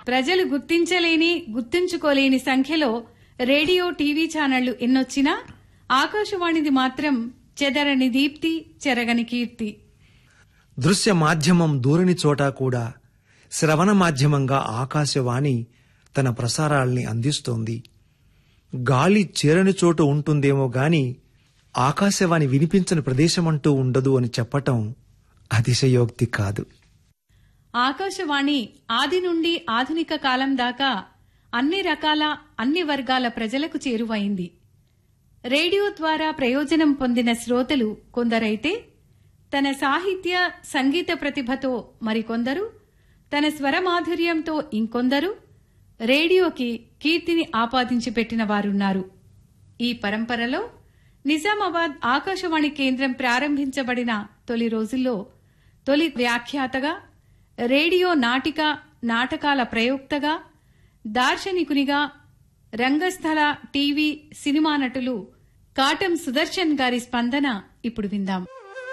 ప్రజలు గుర్తించలేని గుర్తుంచుకోలేని సంఖ్యలో radio TV ఛానళ్లు ఎన్నొచ్చినా ఆకాశవాణిది మాత్రం చెదరని దీప్తి చెరగని కీర్తి దృశ్య మాధ్యమం దూరని చోట కూడా శ్రవణ మాధ్యమంగా ఆకాశవాణి తన ప్రసారాల్ని అందిస్తోంది గాలి చేరని చోటు ఉంటుందేమో గాని ఆకాశవాణి వినిపించని ప్రదేశమంటూ ఉండదు అని చెప్పటం అతిశయోక్తి కాదు ఆకాశవాణి ఆది నుండి ఆధునిక కాలం దాకా అన్ని రకాల అన్ని వర్గాల ప్రజలకు చేరువైంది రేడియో ద్వారా ప్రయోజనం పొందిన శ్రోతలు కొందరైతే తన సాహిత్య సంగీత ప్రతిభతో మరికొందరు తన స్వరమాధుర్యంతో ఇంకొందరు రేడియోకి కీర్తిని ఆపాదించి పెట్టిన వారున్నారు ఈ పరంపరలో నిజామాబాద్ ఆకాశవాణి కేంద్రం ప్రారంభించబడిన తొలి రోజుల్లో తొలి వ్యాఖ్యాతగా రేడియో నాటిక నాటకాల ప్రయోక్తగా దార్శనికునిగా రంగస్థల టీవీ సినిమా నటులు కాటం సుదర్శన్ గారి స్పందన ఇప్పుడు విందాం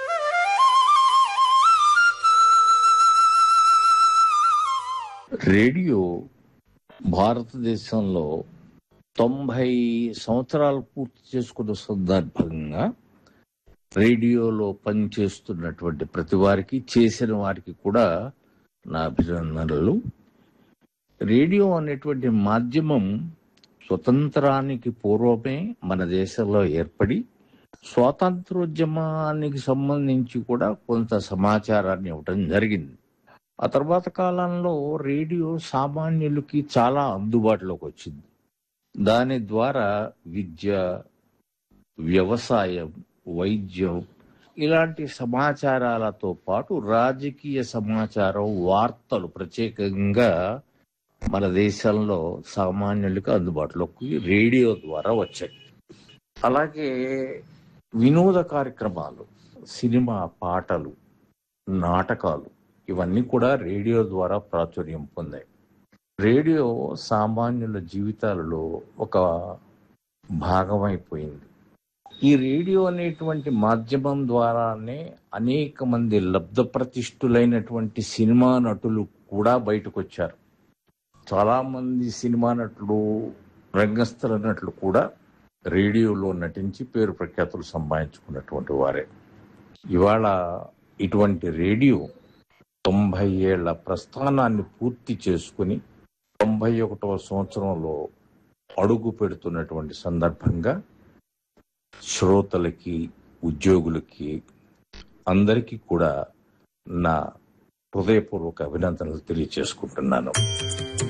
రేడియో భారతదేశంలో తొంభై సంవత్సరాలు పూర్తి చేసుకున్న సందర్భంగా రేడియోలో పనిచేస్తున్నటువంటి ప్రతి వారికి చేసిన వారికి కూడా నా అభినందనలు రేడియో అనేటువంటి మాధ్యమం స్వతంత్రానికి పూర్వమే మన దేశంలో ఏర్పడి స్వాతంత్రోద్యమానికి సంబంధించి కూడా కొంత సమాచారాన్ని ఇవ్వటం జరిగింది ఆ తర్వాత కాలంలో రేడియో సామాన్యులకి చాలా అందుబాటులోకి వచ్చింది దాని ద్వారా విద్య వ్యవసాయం వైద్యం ఇలాంటి సమాచారాలతో పాటు రాజకీయ సమాచారం వార్తలు ప్రత్యేకంగా మన దేశంలో సామాన్యులకు అందుబాటులోకి రేడియో ద్వారా వచ్చాయి అలాగే వినోద కార్యక్రమాలు సినిమా పాటలు నాటకాలు ఇవన్నీ కూడా రేడియో ద్వారా ప్రాచుర్యం పొందాయి రేడియో సామాన్యుల జీవితాలలో ఒక భాగమైపోయింది ఈ రేడియో అనేటువంటి మాధ్యమం ద్వారానే అనేక మంది లబ్ధ ప్రతిష్ఠులైనటువంటి సినిమా నటులు కూడా బయటకు వచ్చారు చాలా మంది సినిమా నటులు రంగస్థల నటులు కూడా రేడియోలో నటించి పేరు ప్రఖ్యాతులు సంపాదించుకున్నటువంటి వారే ఇవాళ ఇటువంటి రేడియో తొంభై ఏళ్ల ప్రస్థానాన్ని పూర్తి చేసుకుని తొంభై ఒకటవ సంవత్సరంలో అడుగు పెడుతున్నటువంటి సందర్భంగా శ్రోతలకి ఉద్యోగులకి అందరికీ కూడా నా హృదయపూర్వక అభినందనలు తెలియచేసుకుంటున్నాను